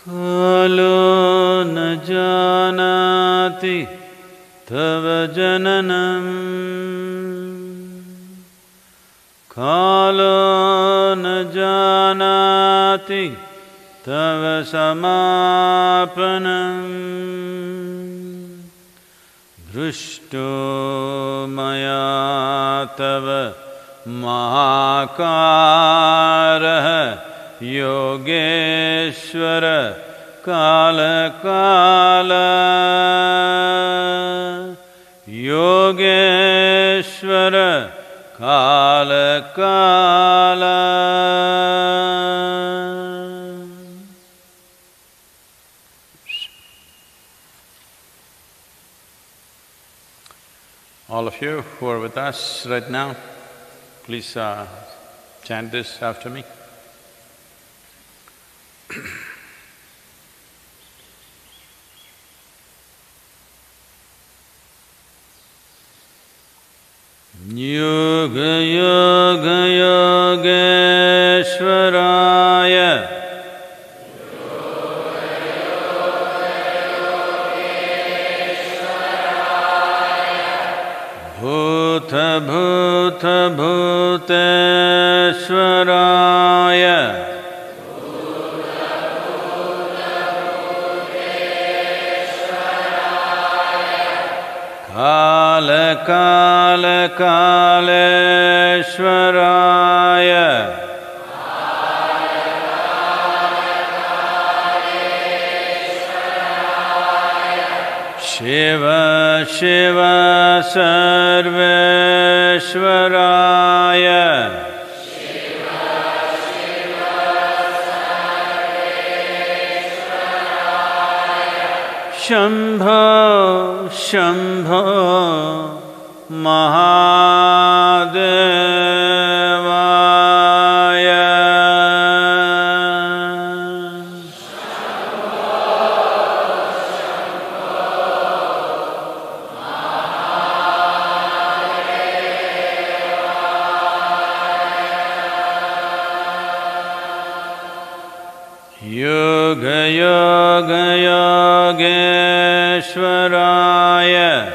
कालो न जानाति तव जननम् कालो न जानाति तव समापनम् दृष्टो मया तव महाकारः Yogeshwar कालकाल Yogeshwar कालकाल All of you who are with us right now, please uh, chant this after me. योग योग योगेश्वराय भूत भूत भूतेश्वराय काल काल कालेश्वराय शिव शिव सर्वेश्वराय शम्भो शम्भो महादेवाय योग योग योगेश्वराय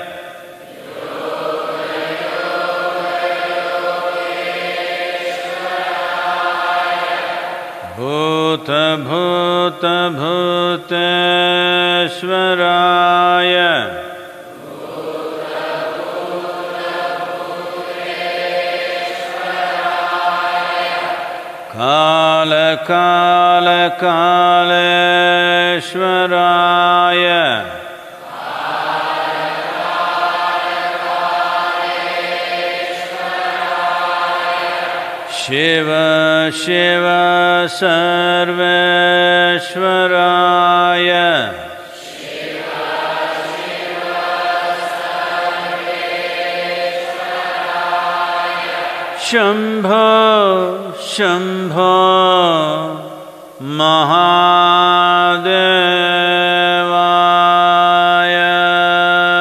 भूत भूत भूतेश्वराय काल काल कालेश्वराय शिव शिव सर्वेश्वराय शम्भो शम्भो महादेवाय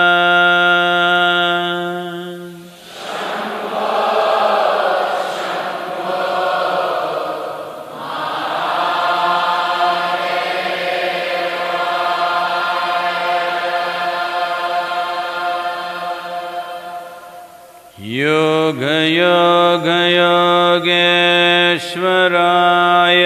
योग योग योगेश्वराय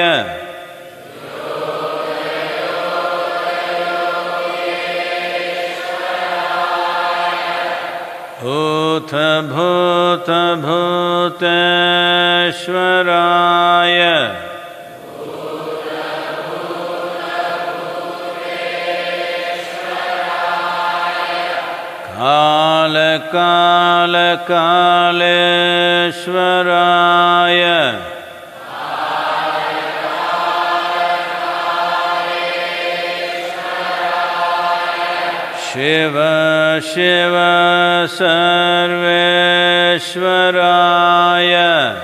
भूत भूत भूतेश्वराय काल काल कालेश्वराय शिव शिव सर्वेश्वराय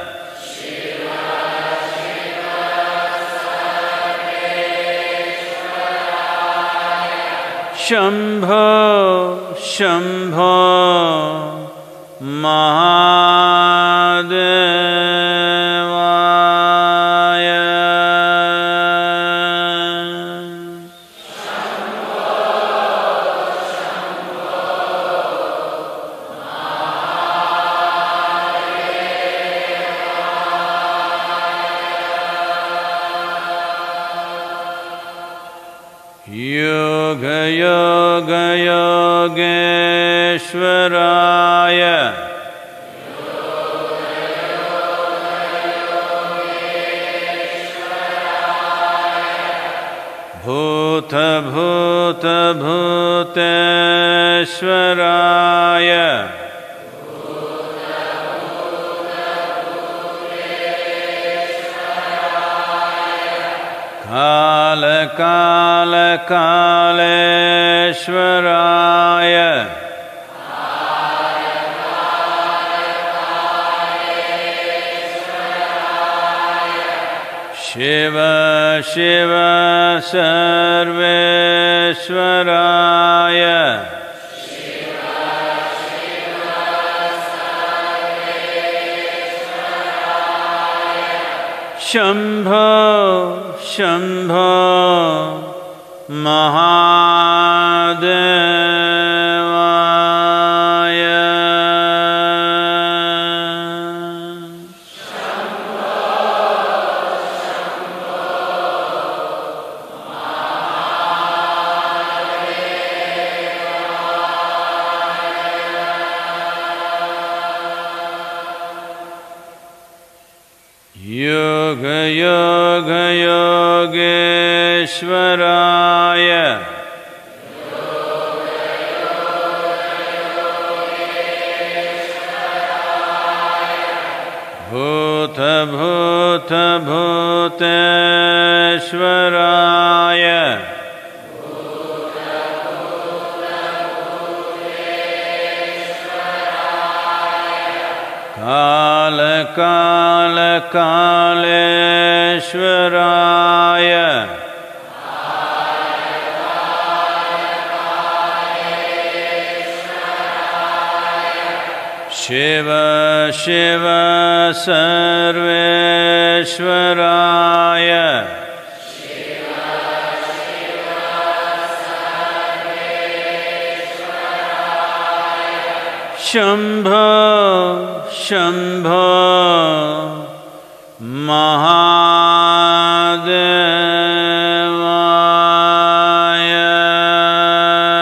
शम्भो शम्भो महादेवाय योगयोगयोगेश्वराय भूतभूतभूतेश्वराय कालकालकालेश्वराय शिव शिव सर्वेश्वराय शम्भो शम्भो महादेवाय योगयोगयोगेश्वराय भूतभूतभूतेश्वराय कालकालकालेश्वराय शिव शिव सर्वेश्वराय शम्भो शम्भो महादेवाय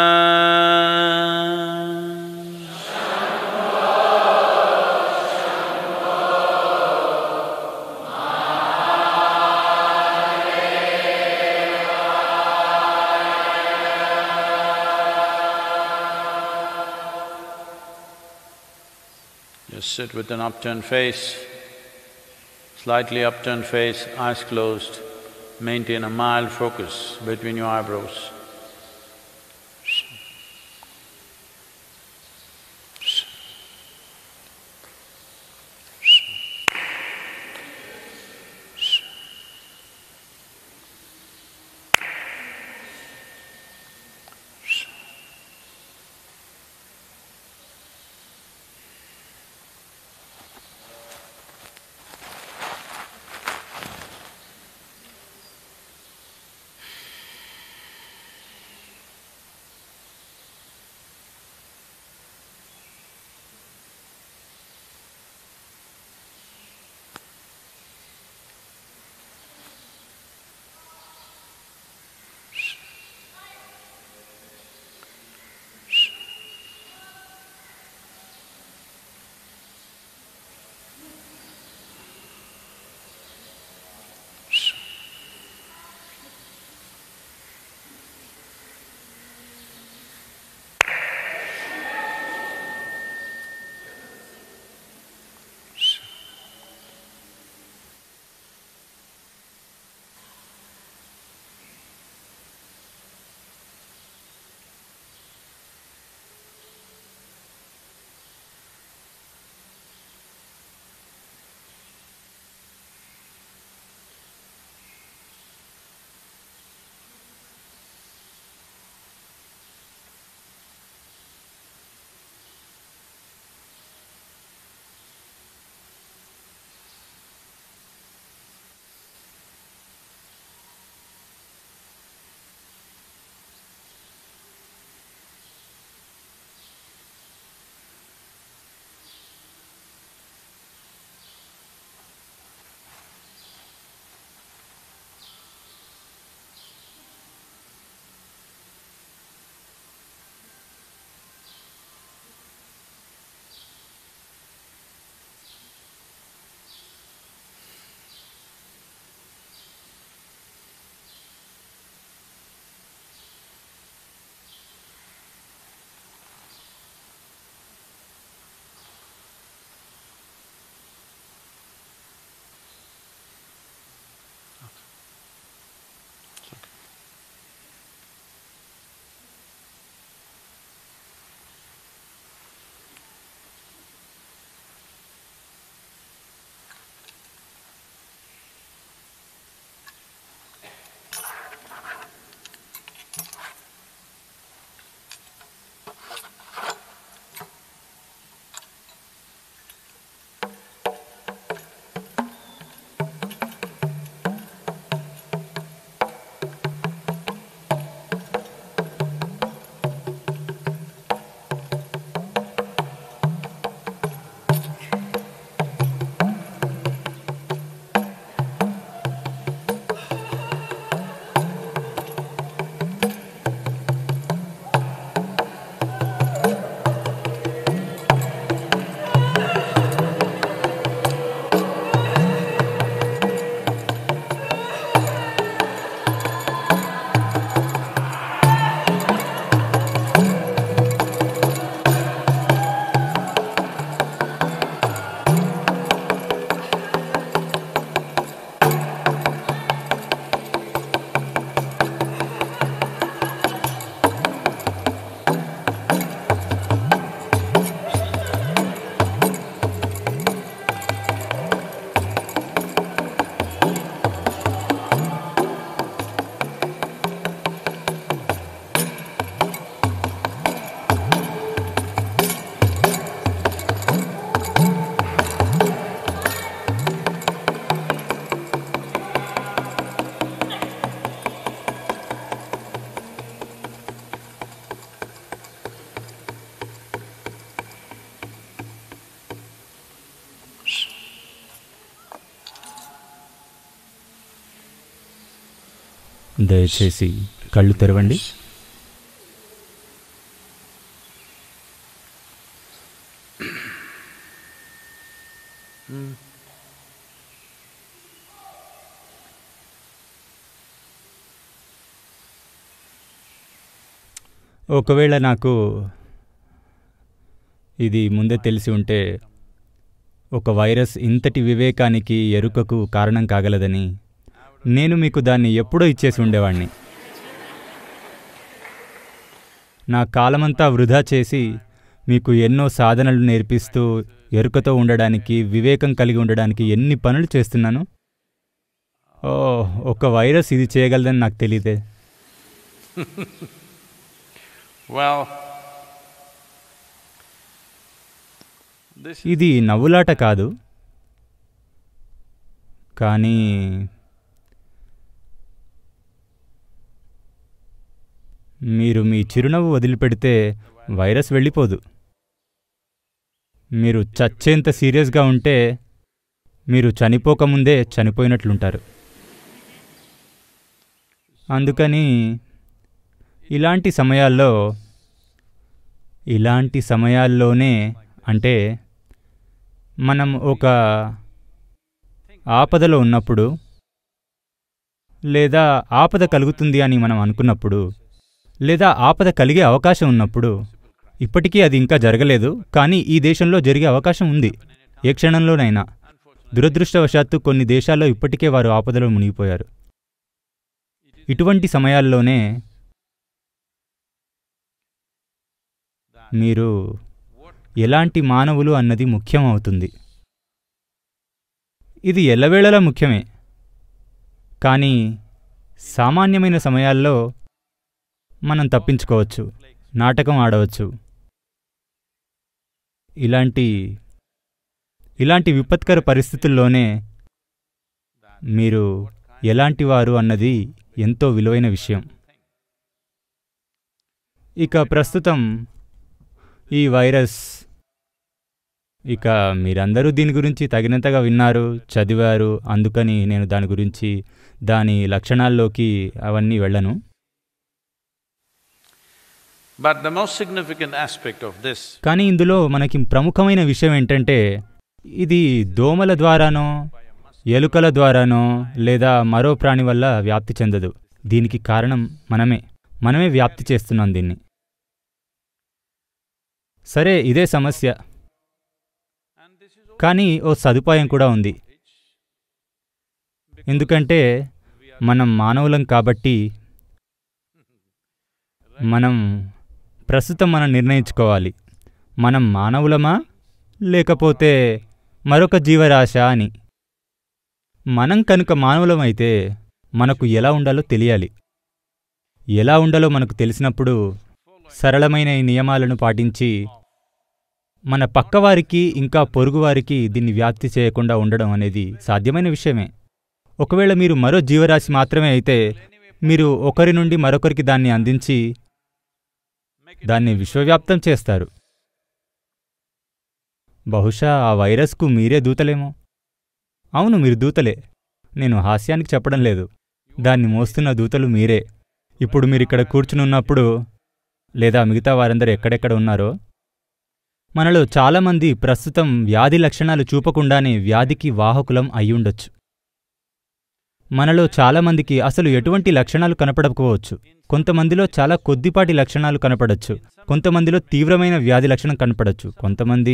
Just sit with an upturned face, slightly upturned face, eyes closed. Maintain a mild focus between your eyebrows. దయచేసి కళ్ళు తెరవండి ఒకవేళ నాకు ఇది ముందే తెలిసి ఉంటే ఒక వైరస్ ఇంతటి వివేకానికి ఎరుకకు కారణం కాగలదని నేను మీకు దాన్ని ఎప్పుడో ఇచ్చేసి ఉండేవాణ్ణి నా కాలమంతా వృధా చేసి మీకు ఎన్నో సాధనలు నేర్పిస్తూ ఎరుకతో ఉండడానికి వివేకం కలిగి ఉండడానికి ఎన్ని పనులు చేస్తున్నాను ఓ ఒక వైరస్ ఇది చేయగలదని నాకు తెలియదే Well, this is ఇది నవ్వులాట కాదు కానీ మీరు మీ చిరునవ్వు వదిలిపెడితే వైరస్ వెళ్ళిపోదు మీరు చచ్చేంత సీరియస్గా ఉంటే మీరు చనిపోకముందే చనిపోయినట్లుంటారు అందుకని ఇలాంటి సమయాల్లో ఇలాంటి సమయాల్లోనే అంటే మనం ఒక ఆపదలో ఉన్నప్పుడు లేదా ఆపద కలుగుతుంది అని మనం అనుకున్నప్పుడు లేదా ఆపద కలిగే అవకాశం ఉన్నప్పుడు ఇప్పటికీ అది ఇంకా జరగలేదు కానీ ఈ దేశంలో జరిగే అవకాశం ఉంది ఏ క్షణంలోనైనా దురదృష్టవశాత్తు కొన్ని దేశాల్లో ఇప్పటికే వారు ఆపదలో మునిగిపోయారు ఇటువంటి సమయాల్లోనే మీరు ఎలాంటి మానవులు అన్నది ముఖ్యం అవుతుంది ఇది ఎల్లవేళలా ముఖ్యమే కానీ సామాన్యమైన సమయాల్లో మనం తప్పించుకోవచ్చు నాటకం ఆడవచ్చు ఇలాంటి ఇలాంటి విపత్కర పరిస్థితుల్లోనే మీరు ఎలాంటి వారు అన్నది ఎంతో విలువైన విషయం ఇక ప్రస్తుతం ఈ వైరస్ ఇక మీరందరూ దీని గురించి తగినంతగా విన్నారు చదివారు అందుకని నేను దాని గురించి దాని లక్షణాల్లోకి అవన్నీ వెళ్ళను But the most significant aspect of this కానీ ఇందులో మనకి ప్రముఖమైన విషయం ఏంటంటే ఇది దోమల ద్వారానో ఎలుకల ద్వారానో లేదా మరో ప్రాణి వల్ల వ్యాప్తి చెందదు దీనికి కారణం మనమే మనమే వ్యాప్తి చేస్తున్నాం దీన్ని సరే ఇదే సమస్య కానీ ఓ సదుపాయం కూడా ఉంది ఎందుకంటే మనం మానవులం కాబట్టి మనం ప్రస్తుతం మనం నిర్ణయించుకోవాలి మనం మానవులమా లేకపోతే మరొక జీవరాశ అని మనం కనుక మానవులమైతే మనకు ఎలా ఉండాలో తెలియాలి ఎలా ఉండాలో మనకు తెలిసినప్పుడు సరళమైన ఈ నియమాలను పాటించి మన పక్కవారికి ఇంకా పొరుగువారికి దీన్ని వ్యాప్తి చేయకుండా ఉండడం అనేది సాధ్యమైన విషయమే ఒకవేళ మీరు మరో జీవరాశి మాత్రమే అయితే మీరు ఒకరి నుండి మరొకరికి దాన్ని అందించి దాన్ని విశ్వవ్యాప్తం చేస్తారు బహుశా ఆ వైరస్కు మీరే దూతలేమో అవును మీరు దూతలే నేను హాస్యానికి చెప్పడం లేదు దాన్ని మోస్తున్న దూతలు మీరే ఇప్పుడు మీరిక్కడ కూర్చునున్నప్పుడు లేదా మిగతా వారందరూ ఎక్కడెక్కడ ఉన్నారో మనలో చాలామంది ప్రస్తుతం వ్యాధి లక్షణాలు చూపకుండానే వ్యాధికి వాహకులం అయ్యుండొచ్చు మనలో చాలామందికి అసలు ఎటువంటి లక్షణాలు కనపడకపోవచ్చు కొంతమందిలో చాలా కొద్దిపాటి లక్షణాలు కనపడచ్చు కొంతమందిలో తీవ్రమైన వ్యాధి లక్షణం కనపడచ్చు కొంతమంది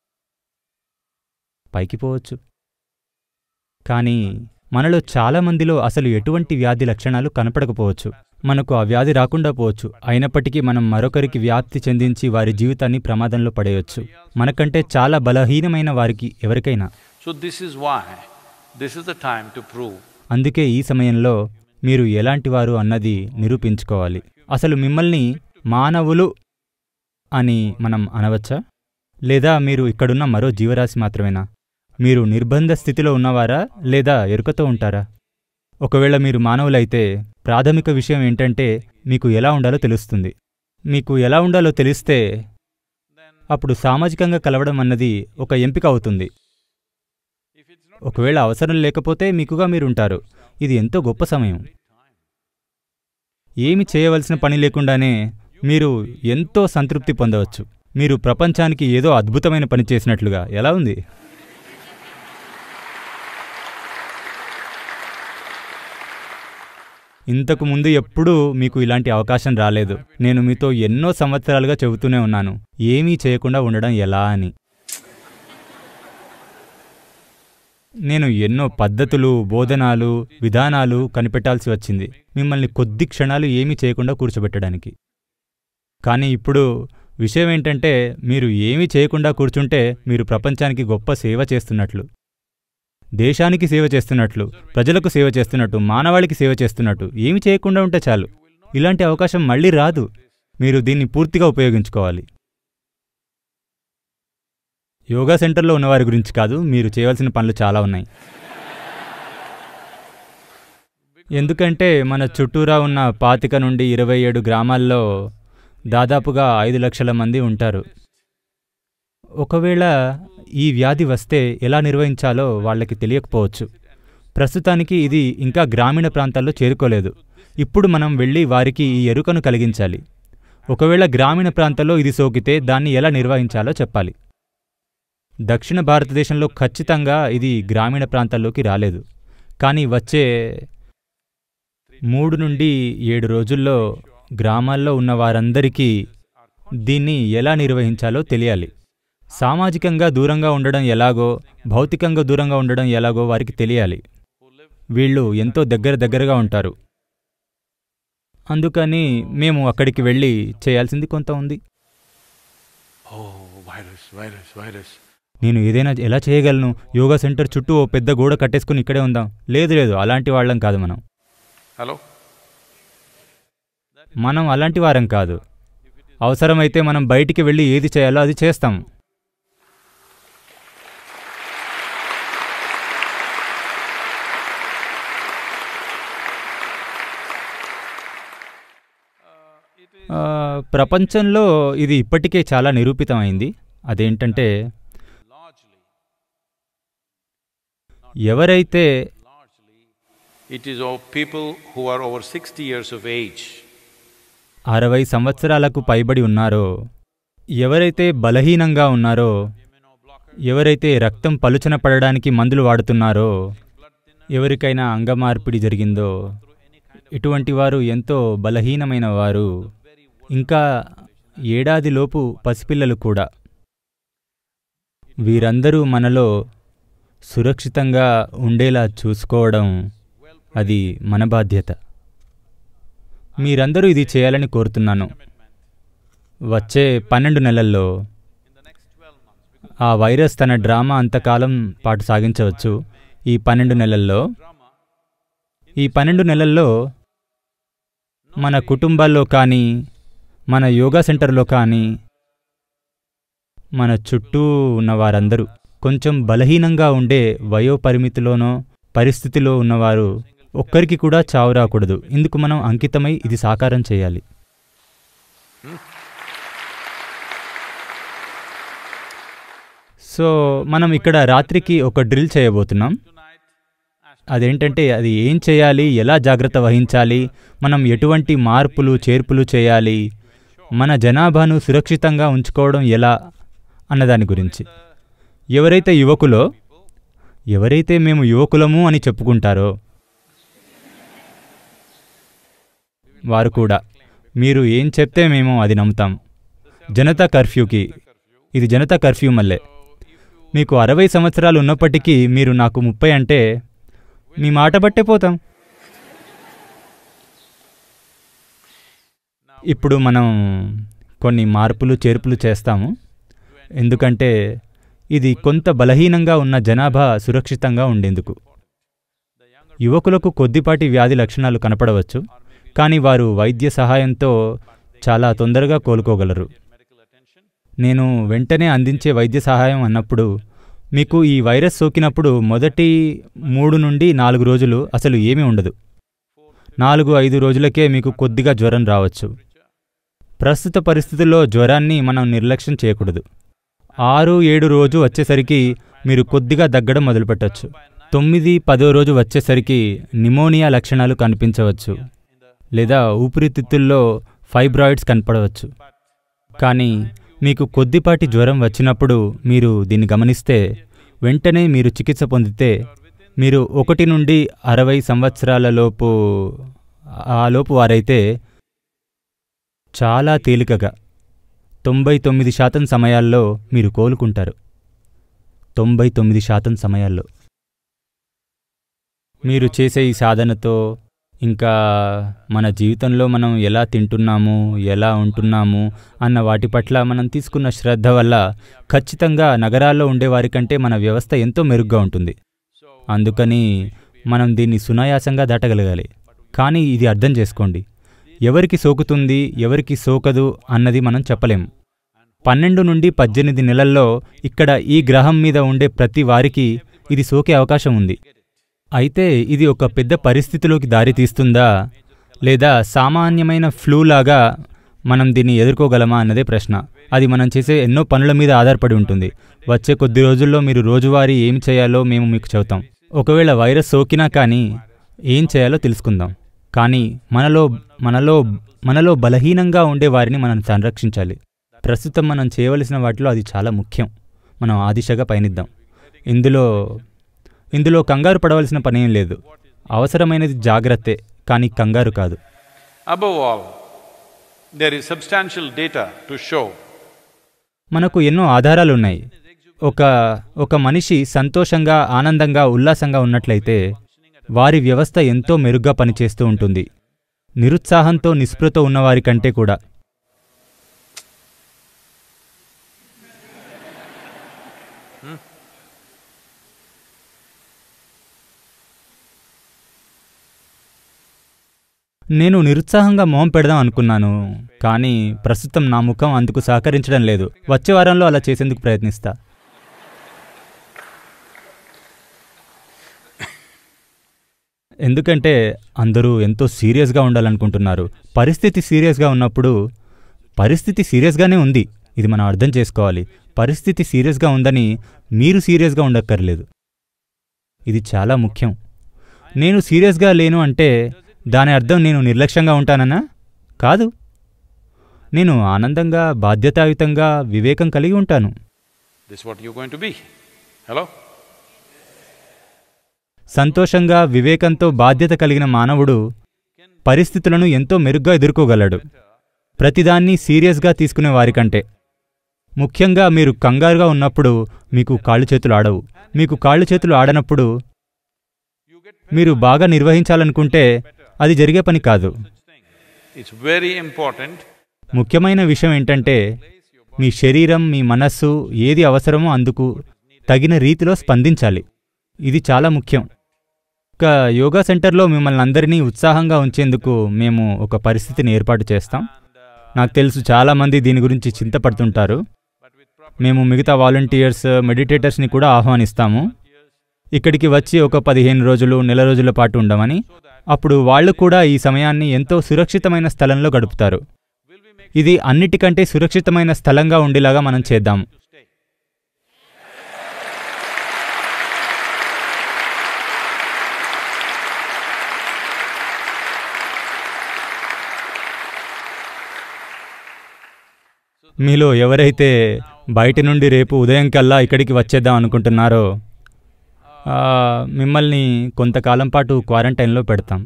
పైకి పోవచ్చు కానీ మనలో చాలా మందిలో అసలు ఎటువంటి వ్యాధి లక్షణాలు కనపడకపోవచ్చు మనకు ఆ వ్యాధి రాకుండా పోవచ్చు అయినప్పటికీ మనం మరొకరికి వ్యాప్తి చెందించి వారి జీవితాన్ని ప్రమాదంలో పడేయొచ్చు మనకంటే చాలా బలహీనమైన వారికి ఎవరికైనా So this is why this is the time to prove అందుకే ఈ సమయంలో మీరు ఎలాంటివారు అన్నది నిరూపించుకోవాలి అసలు మిమ్మల్ని మానవులు అని మనం అనవచ్చా లేదా మీరు ఇక్కడున్న మరో జీవరాశి మాత్రమేనా మీరు నిర్బంధ స్థితిలో ఉన్నవారా లేదా ఎరుకతో ఉంటారా ఒకవేళ మీరు మానవులైతే ప్రాథమిక విషయం ఏంటంటే మీకు ఎలా ఉండాలో తెలుస్తుంది మీకు ఎలా ఉండాలో తెలిస్తే అప్పుడు సామాజికంగా కలవడం అన్నది ఒక ఎంపిక అవుతుంది ఒకవేళ అవసరం లేకపోతే మీకుగా మీరుంటారు ఇది ఎంతో గొప్ప సమయం ఏమి చేయవలసిన పని లేకుండానే మీరు ఎంతో సంతృప్తి పొందవచ్చు మీరు ప్రపంచానికి ఏదో అద్భుతమైన పని చేసినట్లుగా ఎలా ఉంది ఇంతకు ముందు ఎప్పుడూ మీకు ఇలాంటి అవకాశం రాలేదు నేను మీతో ఎన్నో సంవత్సరాలుగా చెబుతూనే ఉన్నాను ఏమీ చేయకుండా ఉండడం ఎలా అని నేను ఎన్నో పద్ధతులు బోధనాలు విధానాలు కనిపెట్టాల్సి వచ్చింది మిమ్మల్ని కొద్ది క్షణాలు ఏమీ చేయకుండా కూర్చోబెట్టడానికి కానీ ఇప్పుడు విషయం ఏంటంటే మీరు ఏమీ చేయకుండా కూర్చుంటే మీరు ప్రపంచానికి గొప్ప సేవ చేస్తున్నట్లు దేశానికి సేవ చేస్తున్నట్లు ప్రజలకు సేవ చేస్తున్నట్టు మానవాళికి సేవ చేస్తున్నట్టు ఏమి చేయకుండా ఉంటే చాలు ఇలాంటి అవకాశం మళ్ళీ రాదు మీరు దీన్ని పూర్తిగా ఉపయోగించుకోవాలి యోగా సెంటర్లో ఉన్నవారి గురించి కాదు మీరు చేయవలసిన పనులు చాలా ఉన్నాయి ఎందుకంటే మన చుట్టూరా ఉన్న పాతిక నుండి ఇరవై ఏడు గ్రామాల్లో దాదాపుగా ఐదు లక్షల మంది ఉంటారు ఒకవేళ ఈ వ్యాధి వస్తే ఎలా నిర్వహించాలో వాళ్ళకి తెలియకపోవచ్చు ప్రస్తుతానికి ఇది ఇంకా గ్రామీణ ప్రాంతాల్లో చేరుకోలేదు ఇప్పుడు మనం వెళ్ళి వారికి ఈ ఎరుకను కలిగించాలి ఒకవేళ గ్రామీణ ప్రాంతాల్లో ఇది సోకితే దాన్ని ఎలా నిర్వహించాలో చెప్పాలి దక్షిణ భారతదేశంలో ఖచ్చితంగా ఇది గ్రామీణ ప్రాంతాల్లోకి రాలేదు కానీ వచ్చే మూడు నుండి ఏడు రోజుల్లో గ్రామాల్లో ఉన్న వారందరికీ దీన్ని ఎలా నిర్వహించాలో తెలియాలి సామాజికంగా దూరంగా ఉండడం ఎలాగో భౌతికంగా దూరంగా ఉండడం ఎలాగో వారికి తెలియాలి వీళ్ళు ఎంతో దగ్గర దగ్గరగా ఉంటారు అందుకని మేము అక్కడికి వెళ్ళి చేయాల్సింది కొంత ఉంది Oh, virus, virus, virus. నేను ఏదైనా ఎలా చేయగలను యోగా సెంటర్ చుట్టూ ఓ పెద్ద గోడ కట్టేసుకుని ఇక్కడే ఉందాం లేదు లేదు అలాంటి వాళ్ళం కాదు మనం Hello? మనం అలాంటి వారం కాదు అవసరమైతే మనం బయటికి వెళ్ళి ఏది చేయాలో అది చేస్తాం ఆ, ప్రపంచంలో ఇది ఇప్పటికే చాలా నిరూపితమైంది అదేంటంటే ఎవరైతే It is of people who are over 60 years of age. అరవై సంవత్సరాలకు పైబడి ఉన్నారో ఎవరైతే బలహీనంగా ఉన్నారో ఎవరైతే రక్తం పలుచన పడడానికి మందులు వాడుతున్నారో ఎవరికైనా అంగమార్పిడి జరిగిందో ఇటువంటి వారు ఎంతో బలహీనమైన వారు ఇంకా ఏడాదిలోపు పసిపిల్లలు కూడా వీరందరూ మనలో సురక్షితంగా ఉండేలా చూసుకోవడం అది మన బాధ్యత మీరందరూ ఇది చేయాలని కోరుతున్నాను వచ్చే పన్నెండు నెలల్లో ఆ వైరస్ తన డ్రామా అంతకాలం పాటు సాగించవచ్చు ఈ పన్నెండు నెలల్లో ఈ పన్నెండు నెలల్లో మన కుటుంబాల్లో కానీ మన యోగా సెంటర్లో కానీ మన చుట్టూ ఉన్న వారందరూ కొంచెం బలహీనంగా ఉండే వయోపరిమితిలోనో పరిస్థితిలో ఉన్నవారు ఒక్కరికి కూడా చావు రాకూడదు ఇందుకు మనం అంకితమై ఇది సాకారం చేయాలి సో మనం ఇక్కడ రాత్రికి ఒక డ్రిల్ చేయబోతున్నాం అదేంటంటే అది ఏం చేయాలి ఎలా జాగ్రత్త వహించాలి మనం ఎటువంటి మార్పులు చేర్పులు చేయాలి మన జనాభాను సురక్షితంగా ఉంచుకోవడం ఎలా అన్నదాని గురించి ఎవరైతే యువకులో ఎవరైతే మేము యువకులము అని చెప్పుకుంటారో వారు కూడా మీరు ఏం చెప్తే మేము అది నమ్ముతాం జనతా కర్ఫ్యూకి ఇది జనతా కర్ఫ్యూ మల్లే మీకు అరవై సంవత్సరాలు ఉన్నప్పటికీ మీరు నాకు ముప్పై అంటే మీ మాట బట్టే పోతాం ఇప్పుడు మనం కొన్ని మార్పులు చేర్పులు చేస్తాము ఎందుకంటే ఇది కొంత బలహీనంగా ఉన్న జనాభా సురక్షితంగా ఉండేందుకు యువకులకు కొద్దిపాటి వ్యాధి లక్షణాలు కనపడవచ్చు కానీ వారు వైద్య సహాయంతో చాలా తొందరగా కోలుకోగలరు నేను వెంటనే అందించే వైద్య సహాయం అన్నప్పుడు మీకు ఈ వైరస్ సోకినప్పుడు మొదటి మూడు నుండి నాలుగు రోజులు అసలు ఏమీ ఉండదు నాలుగు ఐదు రోజులకే మీకు కొద్దిగా జ్వరం రావచ్చు ప్రస్తుత పరిస్థితుల్లో జ్వరాన్ని మనం నిర్లక్ష్యం చేయకూడదు ఆరు ఏడు రోజు వచ్చేసరికి మీరు కొద్దిగా దగ్గడం మొదలుపెట్టచ్చు తొమ్మిది పదో రోజు వచ్చేసరికి నిమోనియా లక్షణాలు కనిపించవచ్చు లేదా ఊపిరితిత్తుల్లో ఫైబ్రాయిడ్స్ కనపడవచ్చు కానీ మీకు కొద్దిపాటి జ్వరం వచ్చినప్పుడు మీరు దీన్ని గమనిస్తే వెంటనే మీరు చికిత్స పొందితే మీరు ఒకటి నుండి అరవై సంవత్సరాల లోపు ఆ లోపు వారైతే చాలా తేలికగా తొంభై తొమ్మిది శాతం సమయాల్లో మీరు కోలుకుంటారు తొంభై తొమ్మిది శాతం సమయాల్లో మీరు చేసే ఈ సాధనతో ఇంకా మన జీవితంలో మనం ఎలా తింటున్నాము ఎలా ఉంటున్నాము అన్న వాటి పట్ల మనం తీసుకున్న శ్రద్ధ వల్ల ఖచ్చితంగా నగరాల్లో ఉండేవారి కంటే మన వ్యవస్థ ఎంతో మెరుగ్గా ఉంటుంది అందుకని మనం దీన్ని సునాయాసంగా దాటగలగాలి కానీ ఇది అర్థం చేసుకోండి ఎవరికి సోకుతుంది ఎవరికి సోకదు అన్నది మనం చెప్పలేం పన్నెండు నుండి పద్దెనిమిది నెలల్లో ఇక్కడ ఈ గ్రహం మీద ఉండే ప్రతి వారికి ఇది సోకే అవకాశం ఉంది అయితే ఇది ఒక పెద్ద పరిస్థితిలోకి దారితీస్తుందా లేదా సామాన్యమైన ఫ్లూ లాగా మనం దీన్ని ఎదుర్కోగలమా అన్నదే ప్రశ్న అది మనం చేసే ఎన్నో పనుల మీద ఆధారపడి ఉంటుంది వచ్చే కొద్ది రోజుల్లో మీరు రోజువారీ ఏం చేయాలో మేము మీకు చెబుతాం ఒకవేళ వైరస్ సోకినా కానీ ఏం చేయాలో తెలుసుకుందాం కానీ మనలో మనలో మనలో బలహీనంగా ఉండే వారిని మనం సంరక్షించాలి ప్రస్తుతం మనం చేయవలసిన వాటిలో అది చాలా ముఖ్యం మనం ఆ దిశగా పయనిద్దాం ఇందులో ఇందులో కంగారు పడవలసిన పనేం లేదు అవసరమైనది జాగ్రత్తే కానీ కంగారు కాదు Above all, there is substantial data to show మనకు ఎన్నో ఆధారాలు ఉన్నాయి ఒక ఒక మనిషి సంతోషంగా ఆనందంగా ఉల్లాసంగా ఉన్నట్లయితే వారి వ్యవస్థ ఎంతో మెరుగ్గా పనిచేస్తూ ఉంటుంది నిరుత్సాహంతో నిస్పృహతో ఉన్నవారి కంటే కూడా నేను నిరుత్సాహంగా మొహం పెడదాం అనుకున్నాను కానీ ప్రస్తుతం నా ముఖం అందుకు సహకరించడం లేదు వచ్చే వారంలో అలా చేసేందుకు ప్రయత్నిస్తా ఎందుకంటే అందరూ ఎంతో సీరియస్గా ఉండాలనుకుంటున్నారు పరిస్థితి సీరియస్గా ఉన్నప్పుడు పరిస్థితి సీరియస్గానే ఉంది ఇది మనం అర్థం చేసుకోవాలి పరిస్థితి సీరియస్గా ఉందని మీరు సీరియస్గా ఉండక్కర్లేదు ఇది చాలా ముఖ్యం నేను సీరియస్గా లేను అంటే దాని అర్థం నేను నిర్లక్ష్యంగా ఉంటానన్నా కాదు నేను ఆనందంగా బాధ్యతాయుతంగా వివేకం కలిగి ఉంటాను this is what you're going to be. Hello? సంతోషంగా వివేకంతో బాధ్యత కలిగిన మానవుడు పరిస్థితులను ఎంతో మెరుగ్గా ఎదుర్కోగలడు ప్రతిదాన్ని సీరియస్గా తీసుకునే వారికంటే ముఖ్యంగా మీరు కంగారుగా ఉన్నప్పుడు మీకు కాళ్ళు చేతులు ఆడవు మీకు కాళ్ళు చేతులు ఆడనప్పుడు మీరు బాగా నిర్వహించాలనుకుంటే అది జరిగే పని కాదు It's very important ముఖ్యమైన విషయం ఏంటంటే మీ శరీరం మీ మనస్సు ఏది అవసరమో అందుకు తగిన రీతిలో స్పందించాలి ఇది చాలా ముఖ్యం ఒక యోగా సెంటర్లో మిమ్మల్ని అందరినీ ఉత్సాహంగా ఉంచేందుకు మేము ఒక పరిస్థితిని ఏర్పాటు చేస్తాం నాకు తెలుసు చాలామంది దీని గురించి చింతపడుతుంటారు మేము మిగతా వాలంటీర్స్ మెడిటేటర్స్ని కూడా ఆహ్వానిస్తాము ఇక్కడికి వచ్చి ఒక పదిహేను రోజులు నెల రోజుల పాటు ఉండమని అప్పుడు వాళ్ళు కూడా ఈ సమయాన్ని ఎంతో సురక్షితమైన స్థలంలో గడుపుతారు ఇది అన్నిటికంటే సురక్షితమైన స్థలంగా ఉండేలాగా మనం చేద్దాం మీలో ఎవరైతే బయట నుండి రేపు ఉదయం కల్లా ఇక్కడికి వచ్చేద్దాం అనుకుంటున్నారో ఆ, మిమ్మల్ని కొంతకాలం పాటు క్వారంటైన్లో పెడతాం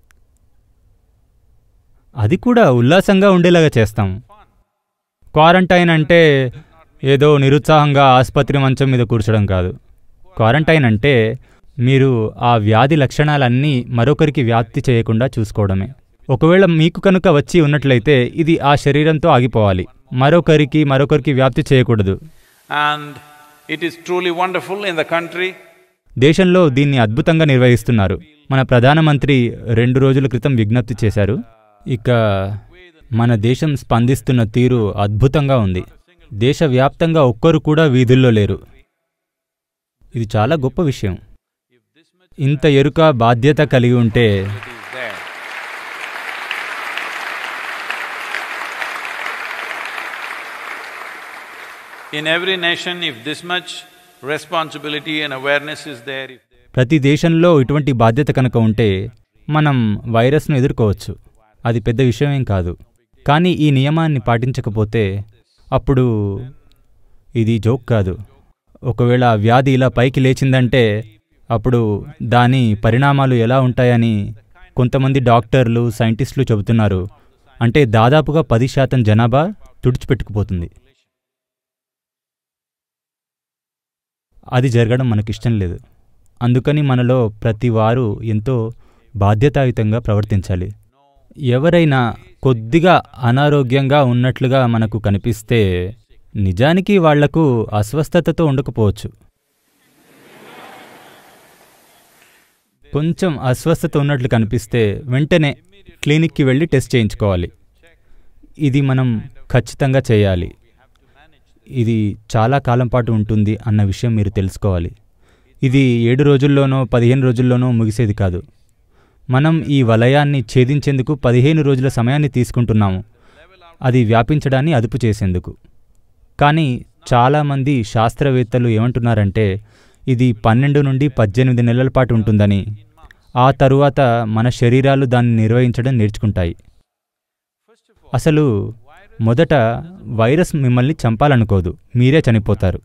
అది కూడా ఉల్లాసంగా ఉండేలాగా చేస్తాం క్వారంటైన్ అంటే ఏదో నిరుత్సాహంగా ఆసుపత్రి మంచం మీద కూర్చోడం కాదు క్వారంటైన్ అంటే మీరు ఆ వ్యాధి లక్షణాలన్నీ మరొకరికి వ్యాప్తి చేయకుండా చూసుకోవడమే ఒకవేళ మీకు కనుక వచ్చి ఉన్నట్లయితే ఇది ఆ శరీరంతో ఆగిపోవాలి మరొకరికి మరొకరికి వ్యాప్తి చేయకూడదు and it is truly wonderful in the country. దేశంలో దీన్ని అద్భుతంగా నిర్వహిస్తున్నారు మన ప్రధానమంత్రి రెండు రోజుల క్రితం విజ్ఞప్తి చేశారు ఇక మన దేశం స్పందిస్తున్న తీరు అద్భుతంగా ఉంది దేశవ్యాప్తంగా ఒక్కరు కూడా వీధుల్లో లేరు ఇది చాలా గొప్ప విషయం ఇంత ఎరుక బాధ్యత కలిగి ఉంటే It is there. In every nation, if this much responsibility and awareness is there, if ప్రతి దేశంలో ఇటువంటి బాధ్యత కనుక ఉంటే మనం వైరస్ను ఎదుర్కోవచ్చు అది పెద్ద విషయమేం కాదు కానీ ఈ నియమాన్ని పాటించకపోతే అప్పుడు ఇది జోక్ కాదు ఒకవేళ ఆ వ్యాధి ఇలా పైకి లేచిందంటే అప్పుడు దాని పరిణామాలు ఎలా ఉంటాయని కొంతమంది డాక్టర్లు సైంటిస్టులు చెబుతున్నారు అంటే దాదాపుగా పది శాతం జనాభా తుడిచిపెట్టుకుపోతుంది అది జరగడం మనకిష్టం లేదు అందుకని మనలో ప్రతి వారు ఎంతో బాధ్యతాయుతంగా ప్రవర్తించాలి ఎవరైనా కొద్దిగా అనారోగ్యంగా ఉన్నట్లుగా మనకు కనిపిస్తే నిజానికి వాళ్లకు అస్వస్థతతో ఉండకపోవచ్చు కొంచెం అస్వస్థత ఉన్నట్లు కనిపిస్తే వెంటనే క్లినిక్కి వెళ్ళి టెస్ట్ చేయించుకోవాలి ఇది మనం ఖచ్చితంగా చేయాలి ఇది చాలా కాలం పాటు ఉంటుంది అన్న విషయం మీరు తెలుసుకోవాలి ఇది ఏడు రోజుల్లోనో పదిహేను రోజుల్లోనో ముగిసేది కాదు మనం ఈ వలయాన్ని ఛేదించేందుకు పదిహేను రోజుల సమయాన్ని తీసుకుంటున్నాము అది వ్యాపించడాన్ని అదుపు చేసేందుకు కానీ చాలామంది శాస్త్రవేత్తలు ఏమంటున్నారంటే ఇది పన్నెండు నుండి పద్దెనిమిది నెలల పాటు ఉంటుందని ఆ తరువాత మన శరీరాలు దాన్ని నిర్వహించడం నేర్చుకుంటాయి అసలు మొదట వైరస్ మిమ్మల్ని చంపాలనుకోదు మీరే చనిపోతారు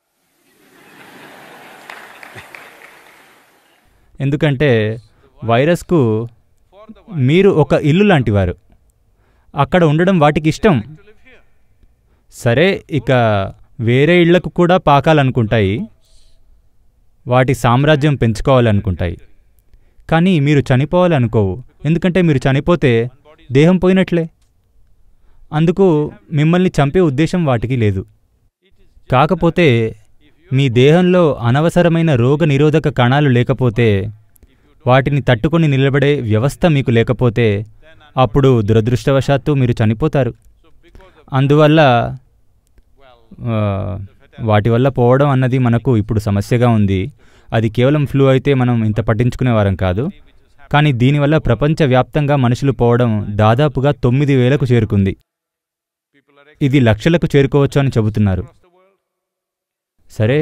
ఎందుకంటే వైరస్కు మీరు ఒక ఇల్లు లాంటివారు అక్కడ ఉండడం వాటికి ఇష్టం సరే ఇక వేరే ఇళ్లకు కూడా పాకాలనుకుంటాయి వాటి సామ్రాజ్యం పెంచుకోవాలనుకుంటాయి కానీ మీరు చనిపోవాలనుకోవు ఎందుకంటే మీరు చనిపోతే దేహం పోయినట్లే అందుకు మిమ్మల్ని చంపే ఉద్దేశం వాటికి లేదు కాకపోతే మీ దేహంలో అనవసరమైన రోగ నిరోధక కణాలు లేకపోతే వాటిని తట్టుకొని నిలబడే వ్యవస్థ మీకు లేకపోతే అప్పుడు దురదృష్టవశాత్తు మీరు చనిపోతారు అందువల్ల ఆ, వాటి వల్ల పోవడం అన్నది మనకు ఇప్పుడు సమస్యగా ఉంది అది కేవలం ఫ్లూ అయితే మనం ఇంత పట్టించుకునేవారం కాదు కానీ దీనివల్ల ప్రపంచవ్యాప్తంగా మనుషులు పోవడం దాదాపుగా తొమ్మిది వేలకు చేరుకుంది ఇది లక్షలకు చేరుకోవచ్చు అని చెబుతున్నారు సరే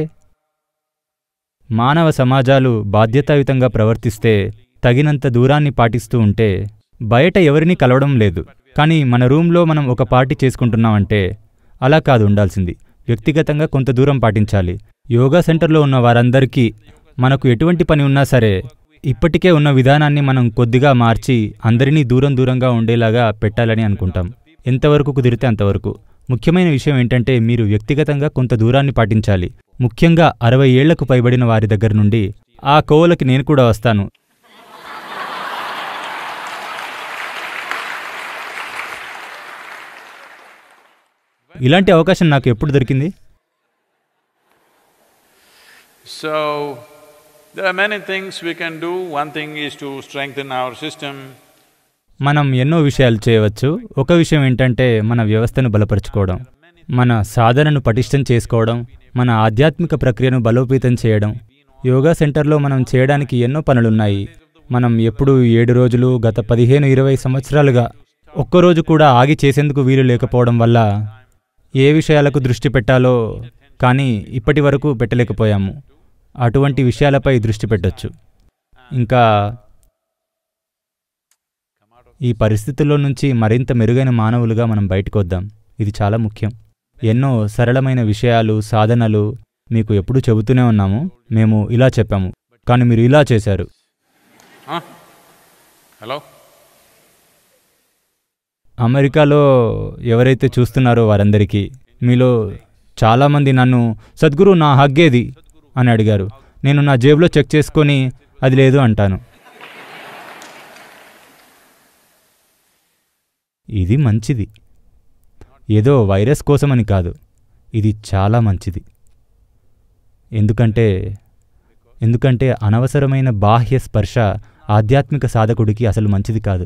మానవ సమాజాలు బాధ్యతాయుతంగా ప్రవర్తిస్తే తగినంత దూరాన్ని పాటిస్తూ ఉంటే బయట ఎవరినీ కలవడం లేదు కానీ మన రూమ్లో మనం ఒక పార్టీ చేసుకుంటున్నామంటే అలా కాదు ఉండాల్సింది వ్యక్తిగతంగా కొంత దూరం పాటించాలి యోగా సెంటర్లో ఉన్న వారందరికీ మనకు ఎటువంటి పని ఉన్నా సరే ఇప్పటికే ఉన్న విధానాన్ని మనం కొద్దిగా మార్చి అందరినీ దూరం దూరంగా ఉండేలాగా పెట్టాలని అనుకుంటాం ఎంతవరకు కుదిరితే అంతవరకు ముఖ్యమైన విషయం ఏంటంటే మీరు వ్యక్తిగతంగా కొంత దూరాన్ని పాటించాలి ముఖ్యంగా అరవై ఏళ్లకు పైబడిన వారి దగ్గర నుండి ఆ కోవలకి నేను కూడా వస్తాను ఇలాంటి అవకాశం నాకు ఎప్పుడు దొరికింది So, there are many things we can do. One thing is to strengthen our system. మనం ఎన్నో విషయాలు చేయవచ్చు ఒక విషయం ఏంటంటే మన వ్యవస్థను బలపరుచుకోవడం మన సాధనను పటిష్టం చేసుకోవడం మన ఆధ్యాత్మిక ప్రక్రియను బలోపేతం చేయడం యోగా సెంటర్లో మనం చేయడానికి ఎన్నో పనులున్నాయి మనం ఎప్పుడు ఏడు రోజులు గత పదిహేను ఇరవై సంవత్సరాలుగా ఒక్కరోజు కూడా ఆగి చేసేందుకు వీలు లేకపోవడం వల్ల ఏ విషయాలకు దృష్టి పెట్టాలో కానీ ఇప్పటి వరకు పెట్టలేకపోయాము అటువంటి విషయాలపై దృష్టి పెట్టొచ్చు ఇంకా ఈ పరిస్థితుల్లో నుంచి మరింత మెరుగైన మానవులుగా మనం బయటకు వద్దాం ఇది చాలా ముఖ్యం ఎన్నో సరళమైన విషయాలు సాధనలు మీకు ఎప్పుడూ చెబుతూనే ఉన్నాము మేము ఇలా చెప్పాము కానీ మీరు ఇలా చేశారు Huh? Hello? అమెరికాలో ఎవరైతే చూస్తున్నారో వారందరికీ మీలో చాలామంది నన్ను సద్గురు నా హగ్గేది అని అడిగారు నేను నా జేబులో చెక్ చేసుకొని అది లేదు అంటాను ఇది మంచిది ఏదో వైరస్ కోసమని కాదు ఇది చాలా మంచిది ఎందుకంటే ఎందుకంటే అనవసరమైన బాహ్య స్పర్శ ఆధ్యాత్మిక సాధకుడికి అసలు మంచిది కాదు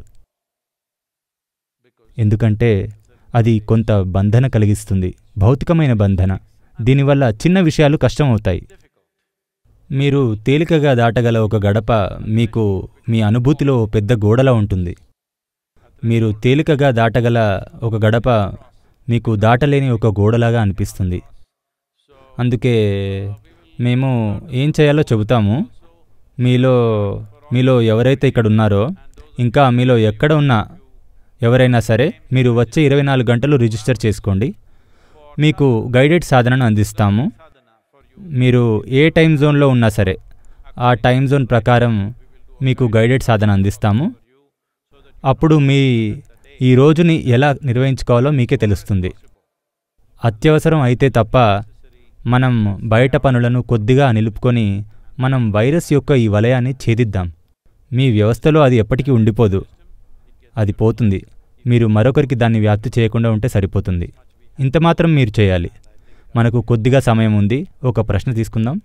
ఎందుకంటే అది కొంత బంధన కలిగిస్తుంది భౌతికమైన బంధన దీనివల్ల చిన్న విషయాలు కష్టమవుతాయి మీరు తేలికగా దాటగల ఒక గడప మీకు మీ అనుభూతిలో ఓ పెద్ద గోడలా ఉంటుంది మీరు తేలికగా దాటగల ఒక గడప మీకు దాటలేని ఒక గోడలాగా అనిపిస్తుంది అందుకే మేము ఏం చేయాలో చెబుతాము మీలో మీలో ఎవరైతే ఇక్కడ ఉన్నారో ఇంకా మీలో ఎక్కడ ఉన్నా ఎవరైనా సరే మీరు వచ్చే ఇరవై నాలుగు గంటలు రిజిస్టర్ చేసుకోండి మీకు గైడెడ్ సాధనను అందిస్తాము మీరు ఏ టైం జోన్లో ఉన్నా సరే ఆ టైం జోన్ ప్రకారం మీకు గైడెడ్ సాధన అందిస్తాము అప్పుడు మీ ఈ రోజుని ఎలా నిర్వహించుకోవాలో మీకే తెలుస్తుంది అత్యవసరం అయితే తప్ప మనం బయట పనులను కొద్దిగా నిలుపుకొని మనం వైరస్ యొక్క ఈ వలయాన్ని ఛేదిద్దాం మీ వ్యవస్థలో అది ఎప్పటికీ ఉండిపోదు అది పోతుంది మీరు మరొకరికి దాన్ని వ్యాప్తి చేయకుండా ఉంటే సరిపోతుంది ఇంత మాత్రం మీరు చేయాలి మనకు కొద్దిగా సమయం ఉంది ఒక ప్రశ్న తీసుకుందాం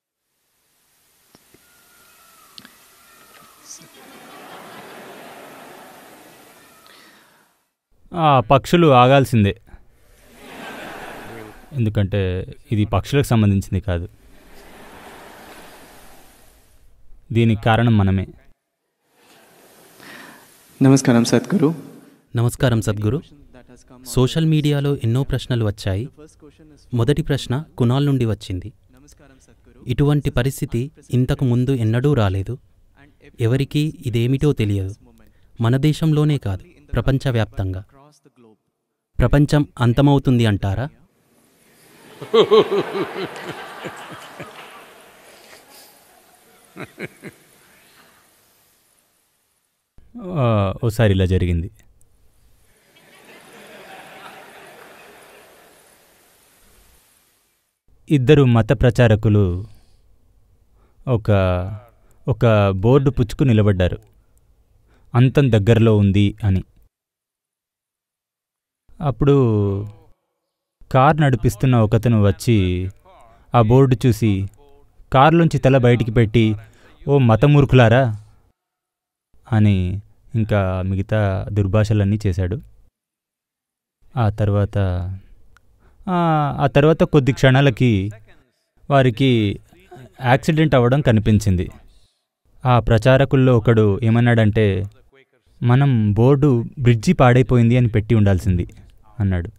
ఆ, పక్షులు ఆగాల్సిందే ఎందుకంటే ఇది పక్షులకు సంబంధించింది కాదు దీనికి కారణం మనమే నమస్కారం సద్గురు నమస్కారం సద్గురు సోషల్ మీడియాలో ఎన్నో ప్రశ్నలు వచ్చాయి మొదటి ప్రశ్న కునాల్ నుండి వచ్చింది ఇటువంటి పరిస్థితి ఇంతకు ముందు ఎన్నడూ రాలేదు ఎవరికీ ఇదేమిటో తెలియదు మన దేశంలోనే కాదు ప్రపంచవ్యాప్తంగా ప్రపంచం అంతమవుతుంది అంటారా ఆ, ఓసారి ఇలా జరిగింది ఇద్దరు మత ప్రచారకులు ఒక ఒక బోర్డు పుచ్చుకు నిలబడ్డారు అంతం దగ్గరలో ఉంది అని అప్పుడు కార్ నడిపిస్తున్న ఒకతను వచ్చి ఆ బోర్డు చూసి కారులోంచి తల బయటికి పెట్టి ఓ మతమూర్ఖులారా అని ఇంకా మిగతా దుర్భాషలన్నీ చేశాడు ఆ తర్వాత ఆ, ఆ తర్వాత కొద్ది క్షణాలకి వారికి యాక్సిడెంట్ అవ్వడం కనిపించింది ఆ ప్రచారకుల్లో ఒకడు ఏమన్నాడంటే మనం బోర్డు బ్రిడ్జి పాడైపోయింది అని పెట్టి ఉండాల్సింది అన్నాడు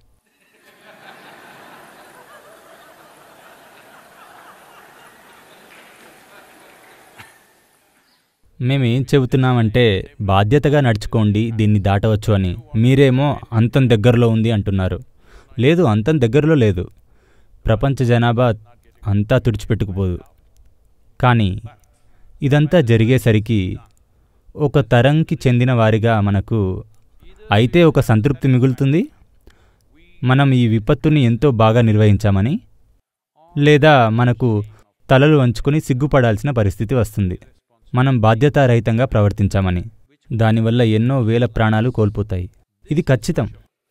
మేము ఏం చెబుతున్నామంటే బాధ్యతగా నడుచుకోండి దీన్ని దాటవచ్చు అని మీరేమో అంతం దగ్గరలో ఉంది అంటున్నారు లేదు అంతం దగ్గరలో లేదు ప్రపంచ జనాభా అంతా తుడిచిపెట్టుకుపోదు కానీ ఇదంతా జరిగేసరికి ఒక తరంకి చెందిన వారిగా మనకు అయితే ఒక సంతృప్తి మిగులుతుంది మనం ఈ విపత్తుని ఎంతో బాగా నిర్వహించామని లేదా మనకు తలలు వంచుకొని సిగ్గుపడాల్సిన పరిస్థితి వస్తుంది మనం బాధ్యతారహితంగా ప్రవర్తించామని దానివల్ల ఎన్నో వేల ప్రాణాలు కోల్పోతాయి ఇది ఖచ్చితం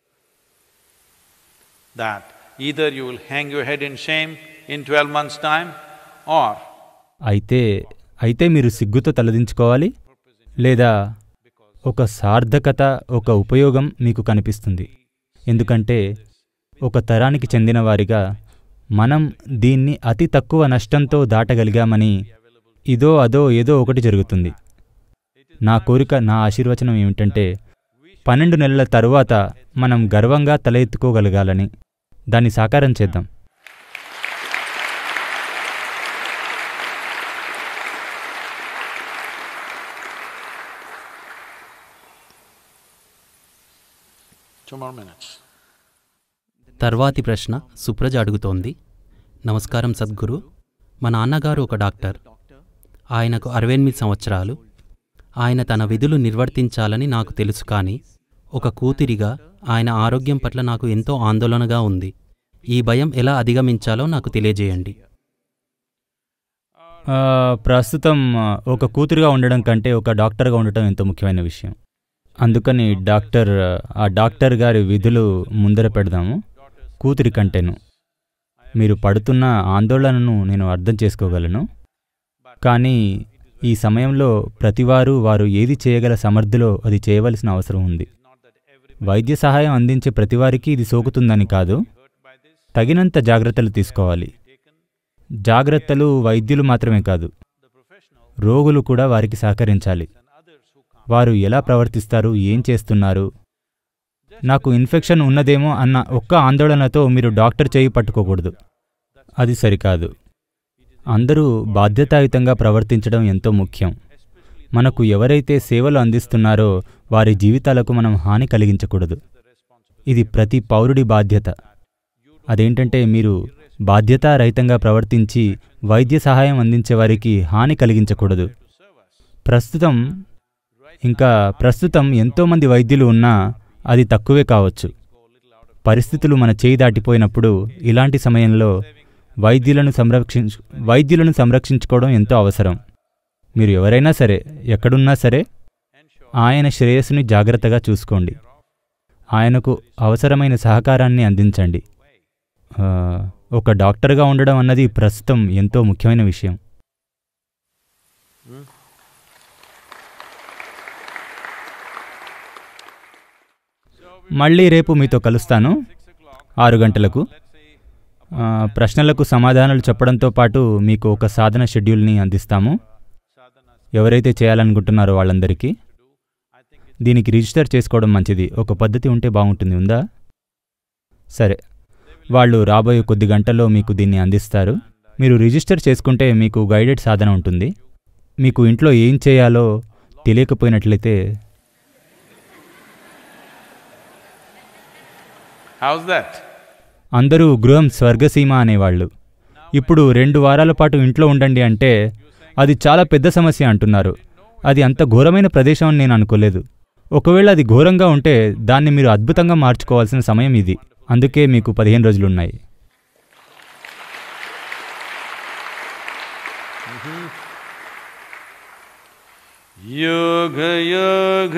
that either you will hang your head in shame in twelve months' time or అయితే అయితే మీరు సిగ్గుతో తలదించుకోవాలి లేదా ఒక సార్థకత ఒక ఉపయోగం మీకు కనిపిస్తుంది ఎందుకంటే ఒక తరానికి చెందిన వారిగా మనం దీన్ని అతి తక్కువ నష్టంతో దాటగలిగామని ఇదో అదో ఏదో ఒకటి జరుగుతుంది నా కోరిక నా ఆశీర్వచనం ఏమిటంటే పన్నెండు నెలల తరువాత మనం గర్వంగా తల ఎత్తుకోగలగాలని దాన్ని సాకారం చేద్దాం two more minutes. తర్వాతి ప్రశ్న సుప్రజ అడుగుతోంది నమస్కారం సద్గురు మా నాన్నగారు ఒక డాక్టర్ ఆయనకు అరవై ఎనిమిది సంవత్సరాలు ఆయన తన విధులు నిర్వర్తించాలని నాకు తెలుసు కానీ ఒక కూతురిగా ఆయన ఆరోగ్యం పట్ల నాకు ఎంతో ఆందోళనగా ఉంది ఈ భయం ఎలా అధిగమించాలో నాకు తెలియజేయండి ఆ, ప్రస్తుతం ఆ, ఒక కూతురుగా ఉండడం కంటే ఒక డాక్టర్గా ఉండటం ఎంతో ముఖ్యమైన విషయం అందుకని డాక్టర్ ఆ డాక్టర్ గారి విధులు ముందర పెడదాము కూతురి కంటేను మీరు పడుతున్న ఆందోళనను నేను అర్థం చేసుకోగలను కానీ ఈ సమయంలో ప్రతివారు వారు ఏది చేయగల సమర్థులో అది చేయవలసిన అవసరం ఉంది వైద్య సహాయం అందించే ప్రతివారికి ఇది సోకుతుందని కాదు తగినంత జాగ్రత్తలు తీసుకోవాలి జాగ్రత్తలు వైద్యులు మాత్రమే కాదు రోగులు కూడా వారికి సహకరించాలి వారు ఎలా ప్రవర్తిస్తారు ఏం చేస్తున్నారు నాకు ఇన్ఫెక్షన్ ఉన్నదేమో అన్న ఒక్క ఆందోళనతో మీరు డాక్టర్ చేయి పట్టుకోకూడదు అది సరికాదు అందరూ బాధ్యతాయుతంగా ప్రవర్తించడం ఎంతో ముఖ్యం మనకు ఎవరైతే సేవలు అందిస్తున్నారో వారి జీవితాలకు మనం హాని కలిగించకూడదు ఇది ప్రతి పౌరుడి బాధ్యత అదేంటంటే మీరు బాధ్యతారహితంగా ప్రవర్తించి వైద్య సహాయం అందించే వారికి హాని కలిగించకూడదు ప్రస్తుతం ఇంకా ప్రస్తుతం ఎంతోమంది వైద్యులు ఉన్నా అది తక్కువే కావచ్చు పరిస్థితులు మన చేయి దాటిపోయినప్పుడు ఇలాంటి సమయంలో వైద్యులను సంరక్షించు వైద్యులను సంరక్షించుకోవడం ఎంతో అవసరం మీరు ఎవరైనా సరే ఎక్కడున్నా సరే ఆయన శ్రేయస్సుని జాగ్రత్తగా చూసుకోండి ఆయనకు అవసరమైన సహకారాన్ని అందించండి ఆ, ఒక డాక్టర్గా ఉండడం అన్నది ప్రస్తుతం ఎంతో ముఖ్యమైన విషయం మళ్ళీ రేపు మీతో కలుస్తాను ఆరు గంటలకు ఆ, ప్రశ్నలకు సమాధానాలు చెప్పడంతో పాటు మీకు ఒక సాధన షెడ్యూల్ని అందిస్తాము ఎవరైతే చేయాలనుకుంటున్నారో వాళ్ళందరికీ దీనికి రిజిస్టర్ చేసుకోవడం మంచిది ఒక పద్ధతి ఉంటే బాగుంటుంది ఉందా సరే వాళ్ళు రాబోయే కొద్ది గంటల్లో మీకు దీన్ని అందిస్తారు మీరు రిజిస్టర్ చేసుకుంటే మీకు గైడెడ్ సాధన ఉంటుంది మీకు ఇంట్లో ఏం చేయాలో తెలియకపోయినట్లయితే How's that? అందరూ గృహం స్వర్గసీమ అనేవాళ్ళు ఇప్పుడు రెండు వారాల పాటు ఇంట్లో ఉండండి అంటే అది చాలా పెద్ద సమస్య అంటున్నారు అది అంత ఘోరమైన ప్రదేశం అని నేను అనుకోలేదు ఒకవేళ అది ఘోరంగా ఉంటే దాన్ని మీరు అద్భుతంగా మార్చుకోవాల్సిన సమయం ఇది అందుకే మీకు పదిహేను రోజులున్నాయి योग योग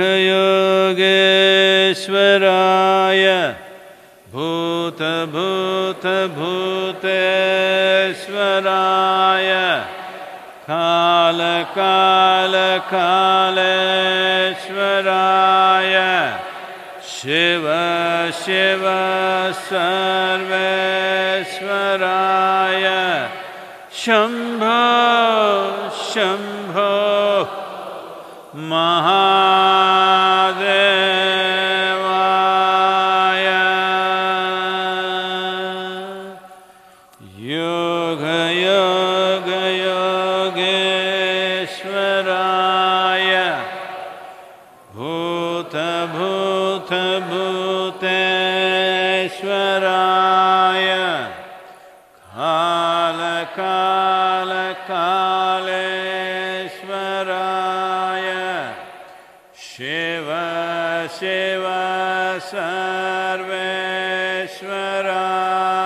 योगेश्वराय भूत भूत भूतेश्वराय काल काल कालेश्वराय शिव शिव सर्वेश्वराय शम्भो शम्भो महादेवाय योग योग योगेश्वराय भूत भूत भूतेश्वराय काल काल कालेश्वराय शिव शिव सर्वेश्वराय